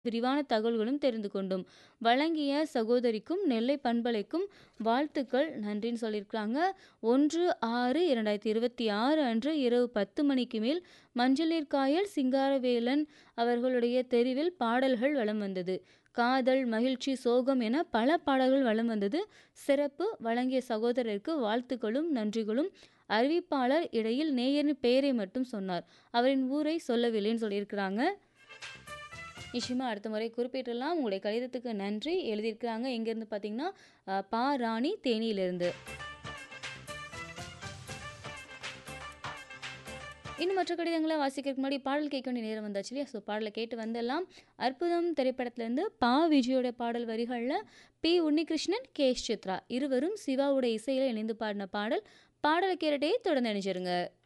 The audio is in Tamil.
விரிவான தகவல்களும் தெரிந்து கொண்டோம். வழங்கிய சகோதரிக்கும், நெல்லை பண்பலைக்கும் வாழ்த்துக்கள், நன்றின்னு சொல்லியிருக்காங்க. 1/6/2026 அன்று இரவு 10 மணிக்கு மேல் மஞ்சள் நீர் காயல் சிங்காரவேலன் அவர்களுடைய தெரிவில் பாடல்கள் வலம் வந்தது. காதல், மகிழ்ச்சி, சோகம் என பல பாடல்கள் வலம் வந்தது. சிறப்பு. வழங்கிய சகோதரருக்கு வாழ்த்துக்களும், நன்றிகளும். அறிவிப்பாளர் இடையில் நேயரின் பெயரை மட்டும் சொன்னார். அவரின் ஊரை சொல்லவில்லைன்னு சொல்லியிருக்கிறாங்க. நிச்சயமா அடுத்த முறை குறிப்பிட்டுறலாம். உங்களுடைய கடிதத்துக்கு நன்றி. எழுதியிருக்கிறாங்க. எங்கேருந்து பார்த்தீங்கன்னா, அ பா. ராணி தேனியிலிருந்து. இன்னும் மற்ற கடிதங்கள வாசிக்கிறதுக்கு முன்னாடி பாடல் கேட்க வேண்டிய நேரம் வந்தாச்சு இல்லையா? ஸோ பாடல கேட்டு வந்துடலாம். அற்புதம் திரைப்படத்திலேருந்து பா. விஜயோட பாடல் வரிகள்ல P. Unnikrishnan, K. S. Chithra இருவரும் சிவாவோட இசையில இணைந்து பாடின பாடல். பாடல கேட்டுட்டே தொடர்ந்து இணைஞ்சிருங்க.